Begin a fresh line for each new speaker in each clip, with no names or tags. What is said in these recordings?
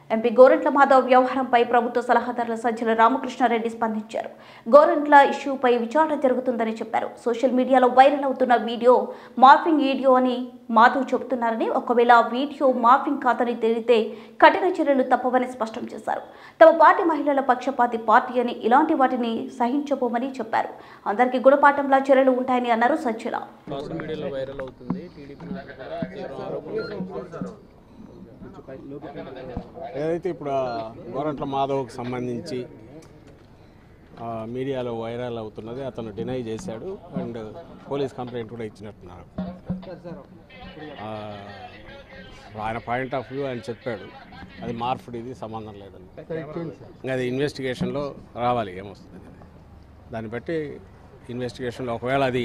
MP Gorantla Madhav వ్యవహారంపై ప్రభుత్వ సలహాదారుల సజ్జల రామకృష్ణారెడ్డి స్పందించారు గోరంట్ల ఇష్యూపై విచారణ జరుగుతుందని చెప్పారు సోషల్ మీడియాలో వైరల్ అవుతున్న వీడియో మార్ఫింగ్ వీడియో అని మాధవ్ చెబుతున్నారని ఒకవేళ ఆ వీడియో మార్ఫింగ్ కాదని తేలితే కఠిన చర్యలు తప్పవని స్పష్టం చేశారు తమ పార్టీ మహిళల పక్షపాతి పార్టీ అని ఇలాంటి వాటిని సహించబోమని చెప్పారు అందరికీ గుణపాఠంలా చర్యలు ఉంటాయని అన్నారు సజ్జల
సోషల్ మీడియాలో వైరల్ అవుతుంది టీడీపీ నాయకులు కూడా తీవ్ర ఆరోపణలు
ఏదైతే ఇప్పుడు ఆ గోరంట్ల మాధవ్కి సంబంధించి ఆ, మీడియాలో వైరల్ అవుతున్నది అతను డినై చేశాడు అండ్ పోలీస్ కంప్లైంట్ కూడా ఇచ్చినట్టున్నారు ఆ, ఆయన పాయింట్ ఆఫ్ వ్యూ ఆయన చెప్పాడు అది మార్పుడు ఇది సంబంధం లేదని ఇంకా అది ఇన్వెస్టిగేషన్లో రావాలి ఏమొస్తుంది అనేది. దాన్ని బట్టి ఇన్వెస్టిగేషన్లో ఒకవేళ అది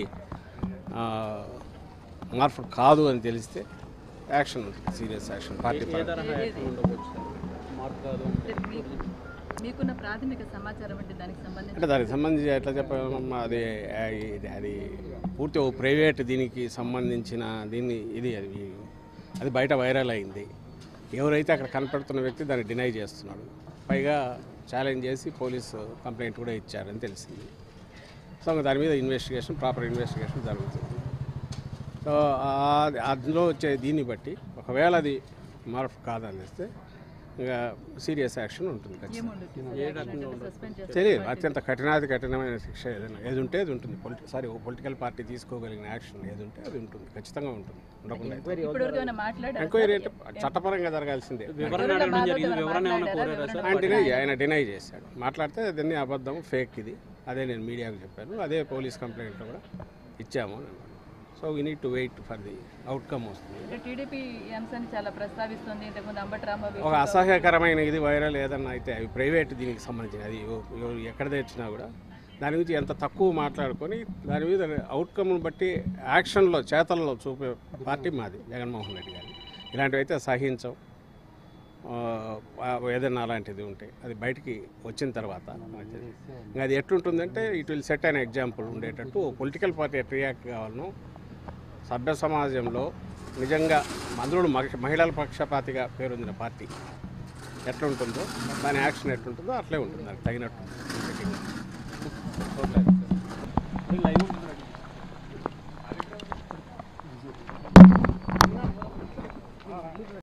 మార్పుడు కాదు అని తెలిస్తే యాక్షన్ ఉంటుంది సీరియస్ యాక్షన్ పార్టీ
ఏ తరహా యాక్షన్ ఉండవచ్చు మార్పు కాదు
అంటే మీ- మీకున్న ప్రాథమిక సమాచారం అంటే దానికి సంబంధించి
అంటే దానికి సంబంధించి ఎట్లా చెప్పాలమ్మా అది ఆ, ఇది- అది పూర్తి ఓ ప్రైవేట్ దీనికి సంబంధించిన దీన్ని ఇది అది అది బయట వైరల్ అయింది ఎవరైతే అక్కడ కనపడుతున్న వ్యక్తి దాన్ని డినై చేస్తున్నాడు పైగా ఛాలెంజ్ చేసి పోలీసు కంప్లైంట్ కూడా ఇచ్చారని తెలిసింది సో ఇంకా దాని మీద ఇన్వెస్టిగేషన్ ప్రాపర్ ఇన్వెస్టిగేషన్ జరుగుతుంది సో ఆ- అందులో వచ్చే దీన్ని బట్టి ఒకవేళ అది మార్పు కాదనిస్తే ఇంకా సీరియస్ యాక్షన్ ఉంటుంది ఖచ్చితంగా
ఏ రకంగా ఉండదు
సస్పెండ్ చేస్తారు
తెలియదు అత్యంత కఠినాతి కఠినమైన శిక్ష ఏదైనా ఏది ఉంటే అది ఉంటుంది పొలిటి సారీ ఓ పొలిటికల్ పార్టీ తీసుకోగలిగిన యాక్షన్ ఏది ఉంటే అది ఉంటుంది ఖచ్చితంగా ఉంటుంది ఉండకుండా అయితే.
ఇప్పటివరకు ఏమైనా మాట్లాడారు
ఎంక్వైరీ అంటే చట్టపరంగా జరగాల్సిందే
వివరణ అడగడం జరిగింది వివరణ ఏమైనా కోరారా సార్
ఆయన డినై ఆయన డినై చేశాడు మాట్లాడితే అదన్నీ అబద్ధం ఫేక్ ఇది అదే నేను మీడియాకు చెప్పాను అదే పోలీస్ కంప్లైంట్లో కూడా ఇచ్చాము అని అన్నాడు so we need to wait for the outcome వస్తుంది
అంటే టీడీపీ ఈ అంశాన్ని చాలా ప్రస్తావిస్తుంది ఇంతకుముందు అంబటి రాంబాబు
ఒక అసహ్యకరమైన ఇది వైరల్ ఏదన్నా అయితే అవి ప్రైవేట్ దీనికి సంబంధించిన అది ఎవ- ఎవరు ఎక్కడ తెచ్చినా కూడా దాని గురించి ఎంత తక్కువ మాట్లాడుకొని దాని మీద అవుట్కమ్ను బట్టి యాక్షన్లో చేతల్లో చూపే పార్టీ మాది జగన్మోహన్ రెడ్డి గారి ఇలాంటివి అయితే సహించం ఆ, ఆ, ఏదైనా అలాంటిది ఉంటే అది బయటికి వచ్చిన తర్వాత మనకి తెలియదు. ఇంకా అది ఎట్లుంటుందంటే it will set an example ఉండేటట్టు పొలిటికల్ పార్టీ ఎట్ రియాక్ట్ కావాలను సభ్య సమాజంలో నిజంగా మందుడు మహిళల పక్షపాతిగా పేరొందిన పార్టీ ఎట్లుంటుందో దాని యాక్షన్ ఎట్లుంటుందో అట్లే ఉంటుంది దానికి తగినట్టు
లైవ్